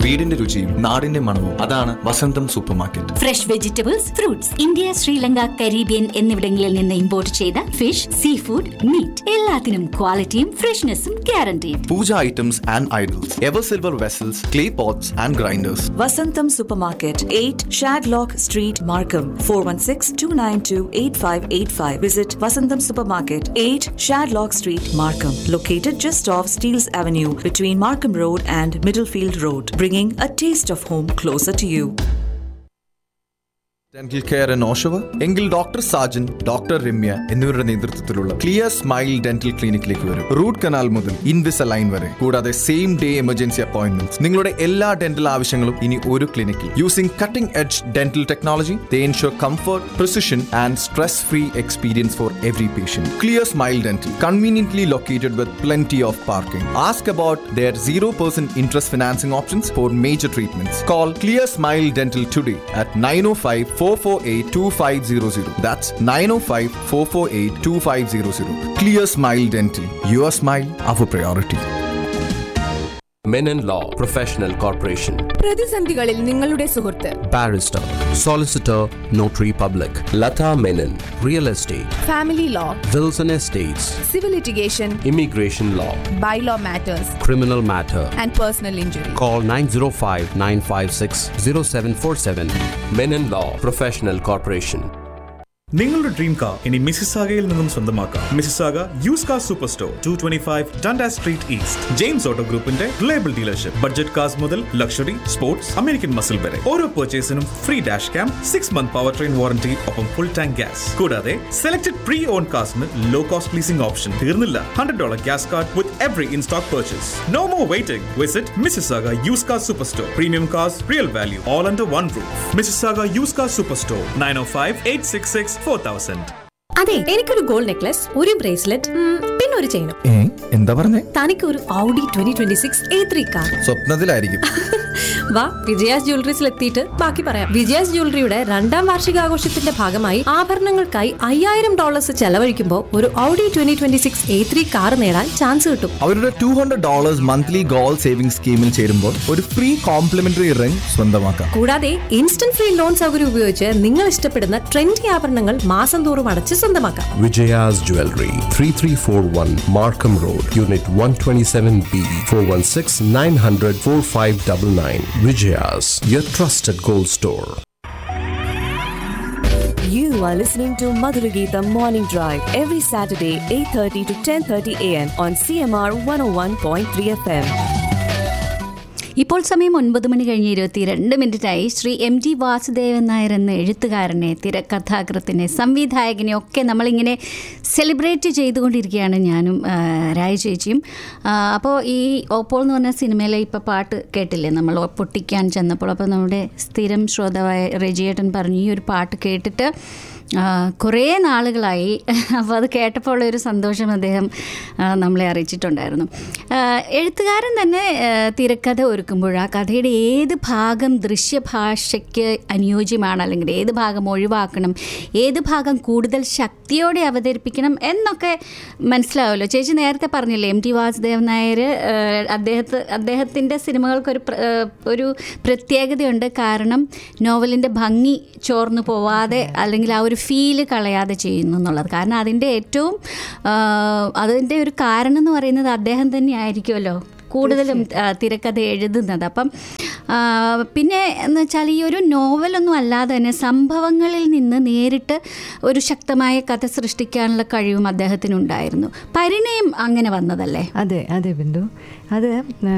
വീടിന്റെ രുചിയും നാടിന്റെ മണവും അതാണ് Vasantham super market fresh vegetables fruits India Sri Lanka Caribbean എന്നിവിടങ്ങളിൽ നിന്ന് ഇമ്പോർട്ട് ചെയ്ത ഫിഷ് സീ ഫുഡ് മീറ്റ് എല്ലാത്തിനും ക്വാളിറ്റിയും ഫ്രഷ്നെസ്സും ഗ്യാരണ്ടിയും puja items and idols ever silver vessels clay pots and grinders Vasantam Supermarket, 8 Shadlock Street, Markham, 416-292-8585. Visit Vasantam Supermarket, 8 Shadlock Street, Markham. Located just off Steeles Avenue between Markham Road and Middlefield Road. Bringing a taste of home closer to you. Dental care and Oshawa എങ്കിൽ doctor Sajan doctor Ramya എന്നിവരുടെ നേതൃത്വത്തിലുള്ള clear smile dental ക്ലിനിക്കിലേക്ക് വരും root canal മുതൽ Invis line വരെ കൂടാതെ same day emergency appointment നിങ്ങളുടെ എല്ലാ ഡെന്റൽ ആവശ്യങ്ങളും ഇനി ഒരു ക്ലിനിക്കിൽ using cutting edge dental technology they ensure comfort precision and stress free experience for every patient clear smile dental conveniently located with plenty of parking. Ask about their 0% interest financing options for major treatments. Call Clear Smile Dental today at 905 448 2500. That's 905 448 2500. Clear Smile Dental. Your smile, our priority. Menon Law Professional Corporation. പ്രതിസന്ധികളിൽ നിങ്ങളുടെ സുഹൃത്ത് Barrister, Solicitor, Notary Public. Lata Menon. Real Estate. Family law Wilson Estates. Civil litigation Immigration Law. Bylaw matters Criminal Matter. And personal injury Call 905 956 0747. Menon Law Professional Corporation. നിങ്ങളുടെ dream car ഇനി മിസിസാഗയിൽ നിന്നും സ്വന്തമാക്കാം Mississauga used car super store two twenty five Dundas street east James auto ഗ്രൂപ്പിന്റെ reliable dealership budget cars മുതൽ luxury sports American muscle വരെ ഓരോ പർച്ചേസിനും free dash cam six month power train warranty ഒപ്പം ഫുൾ ടാങ്ക് ഗ്യാസ് കൂടാതെ selected pre owned കാർസിന് low cost leasing option തീർന്നില്ല hundred dollar gas card with every in stock purchase no more waiting visit Mississauga used car super store premium cars real value all under one roof Mississauga used car super store nine o five eight six six four thousand അതെ എനിക്കൊരു gold necklace ഒരു bracelet പിന്നെ ഒരു ചെയിനും ഏ എന്താ പറഞ്ഞേ തനിക്ക് ഒരു Audi twenty twenty six A three car സ്വപ്നത്തിലായിരിക്കും വാ വിജയാസ് ജ്വല്ലറീസിൽ എത്തിയിട്ട് ബാക്കി പറയാം വിജയാസ് ജ്വല്ലറിയുടെ രണ്ടാം വാർഷികാഘോഷത്തിന്റെ ഭാഗമായി ആഭരണങ്ങൾക്കായി അയ്യായിരം ഡോളേഴ്സ് ചെലവഴിക്കുമ്പോൾ ഒരു Audi twenty twenty six A three car നേടാൻ ചാൻസ് കിട്ടും അവരുടെ two hundred dollars monthly goal saving സ്കീമിൽ ചേരുമ്പോൾ ഒരു ഫ്രീ കോംപ്ലിമെന്ററി റിംഗ് സ്വന്തമാക്കാം കൂടാതെ ഇൻസ്റ്റന്റ് ഫ്രീ ലോൺ സൗകര്യം ഉപയോഗിച്ച് നിങ്ങൾ ഇഷ്ടപ്പെടുന്ന ട്രെൻഡി ആഭരണങ്ങൾ മാസം തോറും അടച്ച് സ്വന്തമാക്കാം Vijaya's Jewelry, 3341 Markham Road, Unit 127B, 416 900 4599. Vijaya's, your trusted gold store. You are listening to Madhuragita Morning Drive every Saturday 8:30 to 10:30 a.m. on CMR 101.3 FM. ഇപ്പോൾ സമയം ഒൻപത് മണി കഴിഞ്ഞ് ഇരുപത്തിരണ്ട് മിനിറ്റായി ശ്രീ എം ജി വാസുദേവൻ നായർ എന്ന എഴുത്തുകാരനെ തിരക്കഥാകൃത്തിനെ സംവിധായകനെ ഒക്കെ നമ്മളിങ്ങനെ സെലിബ്രേറ്റ് ചെയ്തുകൊണ്ടിരിക്കുകയാണ് ഞാനും ആ, രായ ചേച്ചിയും ആ, അപ്പോൾ ഈ ഓപ്പോൾ എന്ന് പറഞ്ഞ സിനിമയിലെ ഇപ്പോൾ പാട്ട് കേട്ടില്ലേ നമ്മൾ പൊട്ടിക്കാൻ ചെന്നപ്പോൾ അപ്പോൾ നമ്മുടെ സ്ഥിരം ശ്രോതാവായ റെജിയേട്ടൻ പറഞ്ഞു ഈ ഒരു പാട്ട് കേട്ടിട്ട് ആ, കുറേ നാളുകളായി അപ്പോൾ അത് കേട്ടപ്പോൾ ഉള്ളൊരു സന്തോഷം അദ്ദേഹം ആ, നമ്മളെ അറിയിച്ചിട്ടുണ്ടായിരുന്നു ആ, എഴുത്തുകാരൻ തന്നെ ആ, തിരക്കഥ ഒരുക്കുമ്പോൾ ആ കഥയുടെ ഏത് ഭാഗം ദൃശ്യഭാഷയ്ക്ക് അനുയോജ്യമാണ് അല്ലെങ്കിൽ ഏത് ഭാഗം ഒഴിവാക്കണം ഏത് ഭാഗം കൂടുതൽ ശക്തിയോടെ അവതരിപ്പിക്കണം എന്നൊക്കെ മനസ്സിലാവുമല്ലോ ചേച്ചി നേരത്തെ പറഞ്ഞില്ലേ എം ടി വാസുദേവൻ നായർ അദ്ദേഹത്തെ അദ്ദേഹത്തിൻ്റെ സിനിമകൾക്കൊരു പ്ര- ആ, ഒരു പ്രത്യേകതയുണ്ട് കാരണം നോവലിൻ്റെ ഭംഗി ചോർന്നു പോവാതെ അല്ലെങ്കിൽ ആ ഒരു ഫീല് കളയാതെ ചെയ്യുന്നു എന്നുള്ളത് കാരണം അതിൻ്റെ ഏറ്റവും ആ, അതിൻ്റെ ഒരു കാരണം എന്ന് പറയുന്നത് അദ്ദേഹം തന്നെ ആയിരിക്കുമല്ലോ കൂടുതലും ആ, തിരക്കഥ എഴുതുന്നത് അപ്പം ആ, പിന്നെ എന്ന് വെച്ചാൽ ഈ ഒരു നോവലൊന്നും അല്ലാതെ തന്നെ സംഭവങ്ങളിൽ നിന്ന് നേരിട്ട് ഒരു ശക്തമായ കഥ സൃഷ്ടിക്കാനുള്ള കഴിവും അദ്ദേഹത്തിനുണ്ടായിരുന്നു പരിണയം അങ്ങനെ വന്നതല്ലേ അതെ അതെ ബിന്ദു അത് ആ,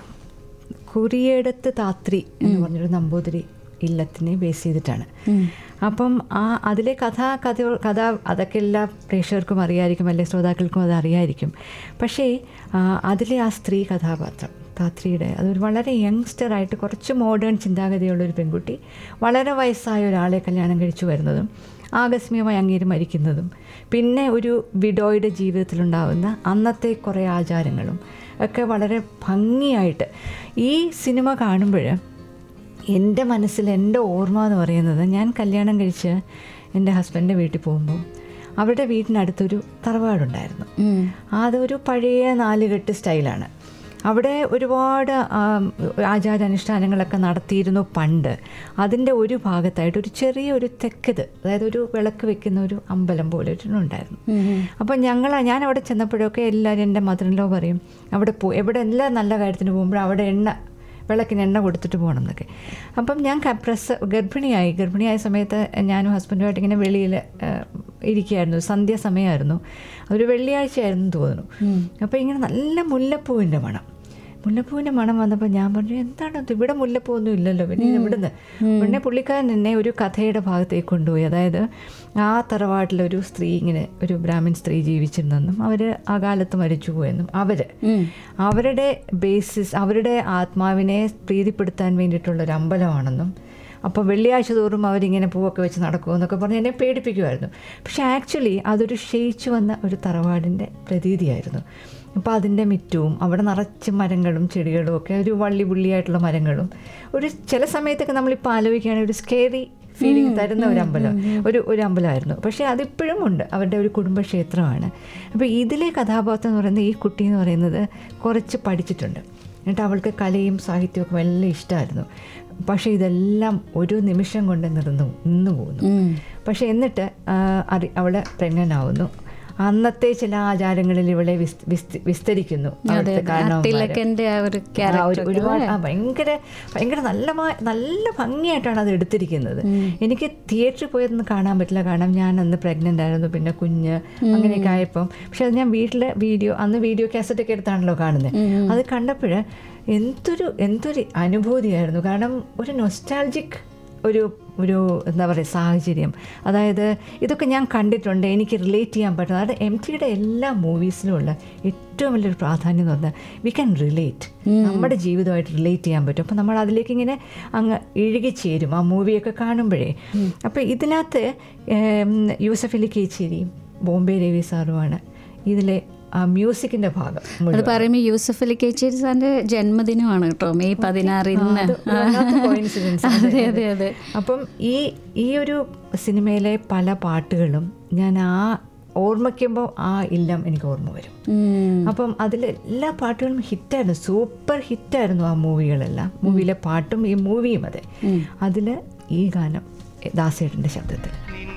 കുറിയേടത്ത് താത്രി എന്ന് പറഞ്ഞൊരു നമ്പൂതിരി ഇല്ലത്തിനെ ബേസ് ചെയ്തിട്ടാണ് അപ്പം ആ അതിലെ കഥ കഥ കഥ അതൊക്കെ എല്ലാ പ്രേക്ഷകർക്കും അറിയായിരിക്കും അല്ലെ ശ്രോതാക്കൾക്കും അത് അറിയായിരിക്കും പക്ഷേ ആ, അതിലെ ആ സ്ത്രീ കഥാപാത്രം താത്രിയുടെ അതൊരു വളരെ യങ്സ്റ്ററായിട്ട് കുറച്ച് മോഡേൺ ചിന്താഗതിയുള്ള ഒരു പെൺകുട്ടി വളരെ വയസ്സായ ഒരാളെ കല്യാണം കഴിച്ചു വരുന്നതും ആകസ്മികമായി അങ്ങേര് മരിക്കുന്നതും പിന്നെ ഒരു വിഡോയുടെ ജീവിതത്തിലുണ്ടാകുന്ന അന്നത്തെ കുറേ ആചാരങ്ങളും ഒക്കെ വളരെ ഭംഗിയായിട്ട് ഈ സിനിമ കാണുമ്പോൾ എൻ്റെ മനസ്സിൽ എൻ്റെ ഓർമ്മ എന്ന് പറയുന്നത് ഞാൻ കല്യാണം കഴിച്ച് എൻ്റെ ഹസ്ബൻഡിൻ്റെ വീട്ടിൽ പോകുമ്പോൾ അവരുടെ വീട്ടിനടുത്തൊരു തറവാടുണ്ടായിരുന്നു അതൊരു പഴയ നാലുകെട്ട് സ്റ്റൈലാണ് അവിടെ ഒരുപാട് ആം, ആചാരാനുഷ്ഠാനങ്ങളൊക്കെ നടത്തിയിരുന്നു പണ്ട് അതിൻ്റെ ഒരു ഭാഗത്തായിട്ട് ഒരു ചെറിയ ഒരു തെക്കത് അതായത് ഒരു വിളക്ക് വെക്കുന്ന ഒരു അമ്പലം പോലെ ഒരു ഉണ്ടായിരുന്നു അപ്പം ഞങ്ങൾ ഞാൻ അവിടെ ചെന്നപ്പോഴൊക്കെ എല്ലാവരും എൻ്റെ മദറിലോ പറയും അവിടെ പോ എവിടെ എല്ലാ നല്ല കാര്യത്തിന് പോകുമ്പോഴും അവിടെ എണ്ണ വിളക്കിന് എണ്ണ കൊടുത്തിട്ട് പോകണം എന്നൊക്കെ അപ്പം ഞാൻ ക- പ്രസ ഗർഭിണിയായി ഗർഭിണിയായ സമയത്ത് ഞാനും ഹസ്ബൻഡുമായിട്ട് ഇങ്ങനെ വെളിയിൽ ഇരിക്കുകയായിരുന്നു സന്ധ്യാസമയമായിരുന്നു ഒരു വെള്ളിയാഴ്ചയായിരുന്നു തോന്നുന്നു അപ്പോൾ ഇങ്ങനെ നല്ല മുല്ലപ്പൂവിൻ്റെ മണം മുല്ലപ്പൂവിൻ്റെ മണം വന്നപ്പോൾ ഞാൻ പറഞ്ഞു എന്താണ് ഇത് ഇവിടെ മുല്ലപ്പൂവൊന്നും ഇല്ലല്ലോ പിന്നെ ഇത് ഇവിടുന്ന് ഉടനെ പുള്ളിക്കാരൻ എന്നെ ഒരു കഥയുടെ ഭാഗത്തേക്ക് കൊണ്ടുപോയി അതായത് ആ തറവാട്ടിലൊരു സ്ത്രീ ഇങ്ങനെ ഒരു ബ്രാഹ്മിൻ സ്ത്രീ ജീവിച്ചിരുന്നെന്നും അവർ ആ കാലത്ത് മരിച്ചുപോയെന്നും അവർ അവരുടെ ബേസിസ് അവരുടെ ആത്മാവിനെ പ്രീതിപ്പെടുത്താൻ വേണ്ടിയിട്ടുള്ള ഒരു അമ്പലമാണെന്നും അപ്പോൾ വെള്ളിയാഴ്ച തോറും അവരിങ്ങനെ പൂവൊക്കെ വെച്ച് നടക്കുമെന്നൊക്കെ പറഞ്ഞ് എന്നെ പേടിപ്പിക്കുമായിരുന്നു പക്ഷേ ആക്ച്വലി അതൊരു ക്ഷയിച്ചു വന്ന ഒരു തറവാടിൻ്റെ പ്രതീതിയായിരുന്നു അപ്പോൾ അതിൻ്റെ മിറ്റവും അവിടെ നിറച്ച് മരങ്ങളും ചെടികളും ഒക്കെ ഒരു വള്ളി പുള്ളിയായിട്ടുള്ള മരങ്ങളും ഒരു ചില സമയത്തൊക്കെ നമ്മളിപ്പോൾ ആലോചിക്കുകയാണെങ്കിൽ ഒരു സ്കേറി ഫീലിംഗ് തരുന്ന ഒരു അമ്പലം ഒരു ഒരു അമ്പലമായിരുന്നു പക്ഷേ അതിപ്പോഴും ഉണ്ട് അവരുടെ ഒരു കുടുംബക്ഷേത്രമാണ് അപ്പോൾ ഇതിലെ കഥാപാത്രം എന്ന് പറയുന്നത് ഈ കുട്ടി എന്ന് പറയുന്നത് കുറച്ച് പഠിച്ചിട്ടുണ്ട് എന്നിട്ട് അവൾക്ക് കലയും സാഹിത്യമൊക്കെ വലിയ ഇഷ്ടമായിരുന്നു പക്ഷേ ഇതെല്ലാം ഒരു നിമിഷം കൊണ്ട് നിർന്നു നിന്നു പോകുന്നു പക്ഷേ എന്നിട്ട് ആ, അറി അവൾ പ്രഗ്നൻ്റ് ആവുന്നു അന്നത്തെ ചില ആചാരങ്ങളിൽ ഇവളെ വിസ്- വിസ്ത- വിസ്തരിക്കുന്നു അവിടുത്തെ കാരണവന്മാര്. തിലകന്റെ ആ ഒരു ആ, ഒരു- ക്യാരക്ടർ ഒരുപാട് ആ, ഭയങ്കര ഭയങ്കര നല്ല മാ- നല്ല ഭംഗിയായിട്ടാണ് അത് എടുത്തിരിക്കുന്നത് എനിക്ക് തിയേറ്ററിൽ പോയതൊന്നും കാണാൻ പറ്റില്ല കാരണം ഞാൻ അന്ന് പ്രഗ്നൻ്റ് ആയിരുന്നു പിന്നെ കുഞ്ഞ് അങ്ങനെയൊക്കെ ആയപ്പം പക്ഷെ അത് ഞാൻ വീട്ടിൽ വീഡിയോ അന്ന് വീഡിയോ കാസറ്റ് ഒക്കെ എടുത്താണല്ലോ കാണുന്നത് അത് കണ്ടപ്പോൾ എന്തൊരു എന്തൊരു അനുഭൂതിയായിരുന്നു കാരണം ഒരു നൊസ്റ്റാൾജിക് ഒരു ഒരു എന്താ പറയുക സാഹചര്യം അതായത് ഇതൊക്കെ ഞാൻ കണ്ടിട്ടുണ്ട് എനിക്ക് റിലേറ്റ് ചെയ്യാൻ പറ്റുന്ന അതായത് എം ടിയുടെ എല്ലാ മൂവീസിലുമുള്ള ഏറ്റവും വലിയൊരു പ്രാധാന്യം എന്ന് പറഞ്ഞാൽ വി ക്യാൻ റിലേറ്റ് നമ്മുടെ ജീവിതമായിട്ട് റിലേറ്റ് ചെയ്യാൻ പറ്റും അപ്പം നമ്മൾ അതിലേക്ക് ഇങ്ങനെ അങ്ങ് ഇഴുകിച്ചേരും ആ മൂവിയൊക്കെ കാണുമ്പോഴേ അപ്പോൾ ഇതിനകത്ത് ഏം, യൂസഫ് അലി കേച്ചേരിയും ബോംബെ രവി സാറുമാണ് ഇതിലെ ആ മ്യൂസിക്കിൻ്റെ ഭാഗം അത് മുഴുവൻ. പറയുമ്പോൾ യൂസഫ് അലി കേച്ചേരി സാറിന്റെ ജന്മദിനമാണ് കേട്ടോ മെയ് പതിനാറ് ഇന്ന് അത് വല്ലാത്ത coincidence. അതെ, അതെ അതെ. അതെ അതെ അപ്പം ഈ ഈ ഒരു സിനിമയിലെ പല പാട്ടുകളും ഞാൻ ആ ഓർമ്മിക്കുമ്പോൾ ആ ഇല്ലം എനിക്ക് ഓർമ്മ വരും ഉം. അപ്പം അതിലെ എല്ലാ പാട്ടുകളും ഹിറ്റായിരുന്നു സൂപ്പർ ഹിറ്റായിരുന്നു ആ മൂവികളെല്ലാം മൂവിയിലെ പാട്ടും ഈ മൂവിയും അതെ അതിൽ ഈ ഗാനം ദാസേട്ടൻ്റെ ശബ്ദത്തിൽ